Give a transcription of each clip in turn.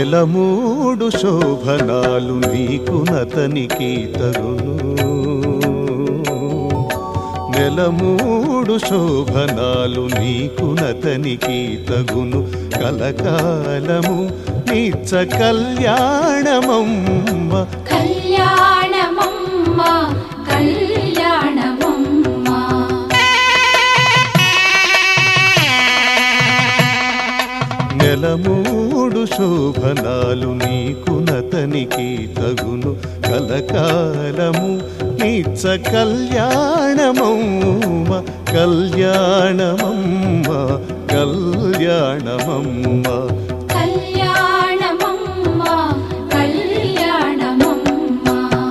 నెల మూడు శోభనాలు నీకు నతనికి తగును నెల మూడు శోభనాలు నీకు నతనికి తగును కలకాలము నిత్య కళ్యాణమమ్మ కళ్యాణమమ్మ కళ్యాణమమ్మ నెల మూడు శోభనాలు నీకు నతనికి తగును కలకాలము నిత్య కళ్యాణమమ్మ కళ్యాణమమ్మ కళ్యాణమమ్మ కళ్యాణమమ్మ కళ్యాణమమ్మ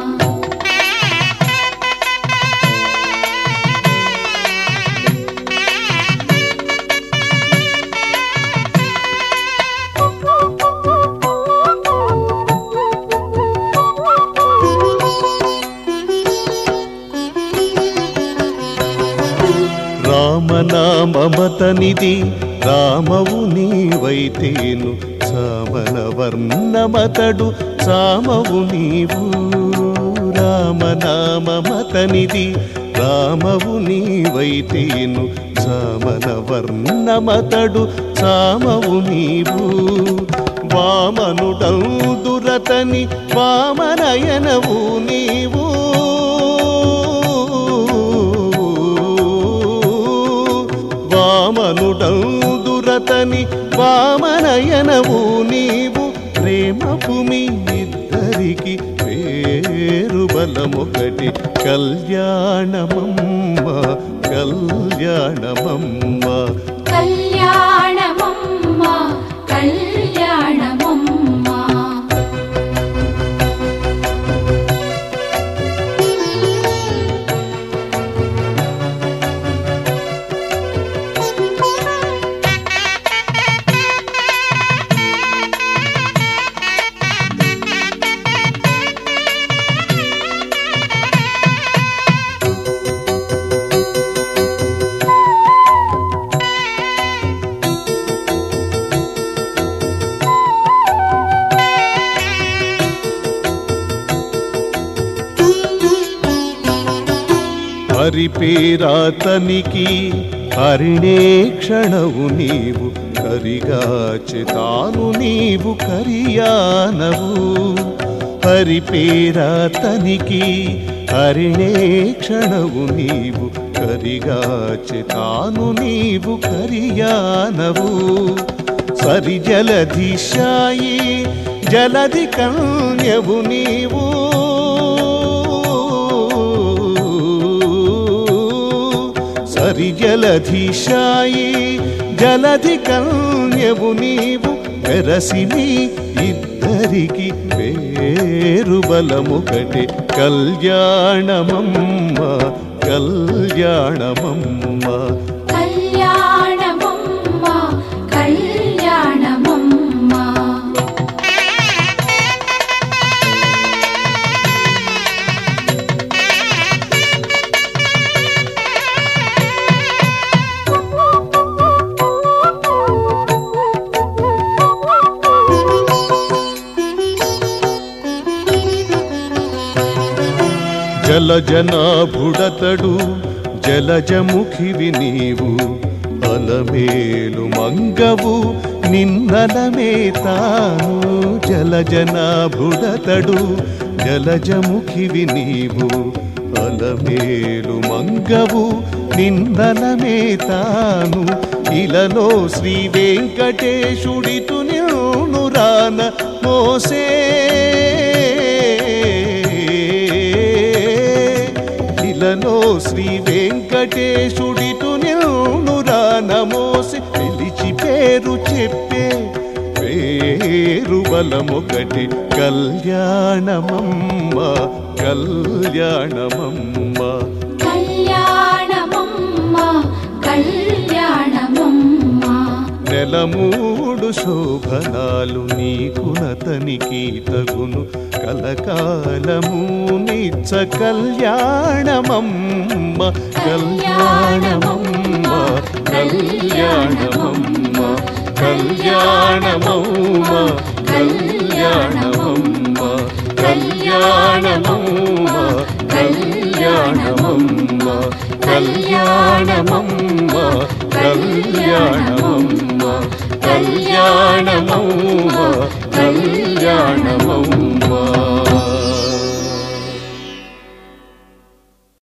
రామనామమతనిది రామవు నీవైతేను సామన వర్ణమతడు సామవు నీవు రామనామమతనిది రామవు నీవైతేను సామన వర్ణమతడు సామవు నీవు వామనుడందురతని వామనయనవు నీవు వామనుడందురతని వామనయనవు నీవు ప్రేమపు మీ ఇద్దరికి పేరు బలమొకటి కళ్యాణమమ్మ కళ్యాణమమ్మ కళ్యాణమమ్మ కళ్యాణమమ్మ హరిపేరాతనికి హరిణే క్షణవు నీవు కరిగాచెతాను నీవు కరియానవు హరిపేరాతనికి హరిణే క్షణవు నీవు కరిగాచెతాను నీవు కరియానవు సరి జలధిశాయి జలధి కన్యవు నీవు సరి జలధిశాయి జలధి కన్యవు నీవు వెరసి మీ ఇద్దరికి పేరు బలముకటి కళ్యాణమమ్మ కళ్యాణమమ్మ కళ్యాణమమ్మ కళ్యాణమమ్మ జలజనాభుడతడు జలజముఖివి నీవు అలమేలు మంగవు నిన్నలమే తాను జలజనాభుడతడు జలజముఖివి నీవు అలమేలు మంగవు నిన్నలమే తాను ఇలలో శ్రీ వెంకటేశుడితు నిన్ను రాన మోసే ఇలలో శ్రీ వెంకటేశుడితు నిన్ను రానమోసి పిలిచి పేరు చెప్పే పేరు బలమొకటి కళ్యాణమమ్మ కళ్యాణమమ్మ కళ్యాణమమ్మ కళ్యాణమమ్మ నెల మూడు శోభనాలు నీకు నతనికి తగును కలకాలము నిత్య కళ్యాణమమ్మ కళ్యాణమమ్మ కళ్యాణమమ్మ కళ్యాణమమ్మ కళ్యాణమమ్మ కళ్యాణమమ్మ కళ్యాణమమ్మ కళ్యాణమమ్మ కళ్యాణమమ్మ కళ్యాణమమ్మ కళ్యాణమమ్మ